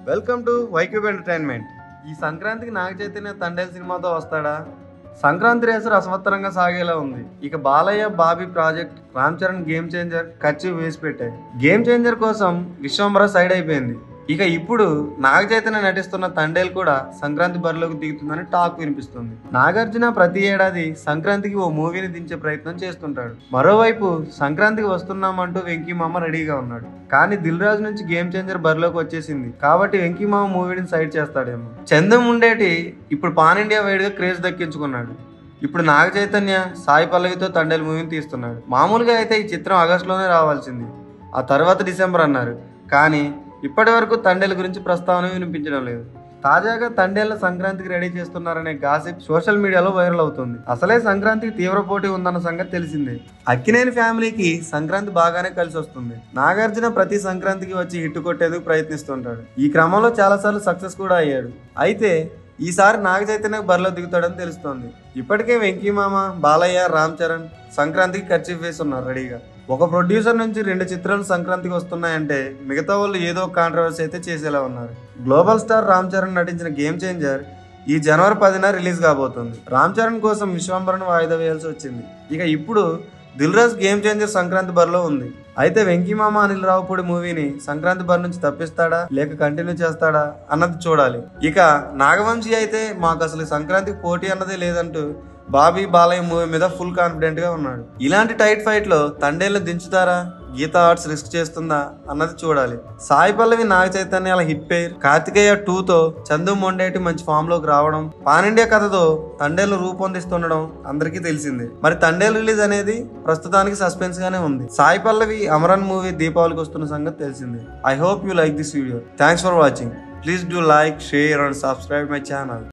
welcome to YCube entertainment ఈ సంక్రాంతికి నాగ చైతన్య తండేల్ సినిమాతో వస్తాడా సంక్రాంతి రేసు రసవత్తరంగా సాగేలా ఉంది ఇక బాలయ్య బాబీ ప్రాజెక్ట్ రామ్ చరణ్ గేమ్ చేంజర్ ఖర్చు వేసి పెట్టాయి గేమ్ చేంజర్ కోసం విశ్వంబర సైడ్ అయిపోయింది ఇక ఇప్పుడు నాగ చైతన్య నటిస్తున్న తండేల్ కూడా సంక్రాంతి బరిలోకి దిగుతుందని టాక్ వినిపిస్తుంది నాగార్జున ప్రతి ఏడాది సంక్రాంతికి ఓ మూవీని దించే ప్రయత్నం చేస్తుంటాడు మరోవైపు సంక్రాంతికి వస్తున్నామంటూ వెంకీ మామ రెడీగా ఉన్నాడు కానీ దిల్ రాజు నుంచి గేమ్ చేంజర్ బరిలోకి వచ్చేసింది కాబట్టి వెంకీ మామ మూవీని సైడ్ చేస్తాడేమో చందం ఉండేటి ఇప్పుడు పాన్ ఇండియా వైడ్ గా క్రేజ్ దక్కించుకున్నాడు ఇప్పుడు నాగ చైతన్య సాయి పల్లవితో తండేల్ మూవీని తీస్తున్నాడు మామూలుగా అయితే ఈ చిత్రం ఆగస్టులోనే రావాల్సింది ఆ తర్వాత డిసెంబర్ అన్నారు కానీ ఇప్పటి వరకు తండేల గురించి ప్రస్తావన వినిపించడం లేదు తాజాగా తండేళ్ల సంక్రాంతికి రెడీ చేస్తున్నారనే గాసిప్ సోషల్ మీడియాలో వైరల్ అవుతుంది అసలే సంక్రాంతికి తీవ్ర పోటీ ఉందన్న సంగతి తెలిసిందే అక్కినేని ఫ్యామిలీకి సంక్రాంతి బాగానే కలిసి వస్తుంది నాగార్జున ప్రతి సంక్రాంతికి వచ్చి హిట్ కొట్టేందుకు ప్రయత్నిస్తుంటాడు ఈ క్రమంలో చాలాసార్లు సక్సెస్ కూడా అయ్యాడు అయితే ఈసారి నాగ చైతన్య బరిలో దిగుతాడని తెలుస్తోంది ఇప్పటికే వెంకీ మామ బాలయ్య రామ్ చరణ్ సంక్రాంతికి ఖర్చు వేసి ఉన్నారు రెడీగా ఒక ప్రొడ్యూసర్ నుంచి రెండు చిత్రాలు సంక్రాంతికి వస్తున్నాయంటే మిగతా వాళ్ళు ఏదో కాంట్రవర్సీ అయితే చేసేలా ఉన్నారు గ్లోబల్ స్టార్ రామ్ చరణ్ నటించిన గేమ్ చేంజర్ ఈ జనవరి పదిన రిలీజ్ కాబోతుంది రామ్ చరణ్ కోసం విశ్వంబరను వాయిదా వేయాల్సి వచ్చింది ఇక ఇప్పుడు దిల్ రాజ్ గేమ్ చేంజర్ సంక్రాంతి బరిలో ఉంది అయితే వెంకీమామ అనిల్ రావుపూడి మూవీని సంక్రాంతి బరి నుంచి తప్పిస్తాడా లేక కంటిన్యూ చేస్తాడా అన్నది చూడాలి ఇక నాగవంశీ అయితే మాకు అసలు సంక్రాంతికి పోటీ అన్నదే లేదంటూ బాబీ బాలయ్య మూవీ మీద ఫుల్ కాన్ఫిడెంట్ గా ఉన్నాడు ఇలాంటి టైట్ ఫైట్ లో తండేళ్లు దించుతారా గీతా ఆర్ట్స్ రిస్క్ చేస్తుందా అన్నది చూడాలి సాయి పల్లవి నాగ చైతన్యాల హిట్ పేర్ కార్తికేయ టూ తో చందు మొండేటి మంచి ఫామ్ లోకి రావడం పాన్ ఇండియా కథతో తండేలు రూపొందిస్తుండడం అందరికీ తెలిసిందే మరి తండేలు రిలీజ్ అనేది ప్రస్తుతానికి సస్పెన్స్ గానే ఉంది సాయి పల్లవి అమరన్ మూవీ దీపావళికి వస్తున్న సంగతి తెలిసిందే I hope you like this video thanks for watching please do like share and subscribe my channel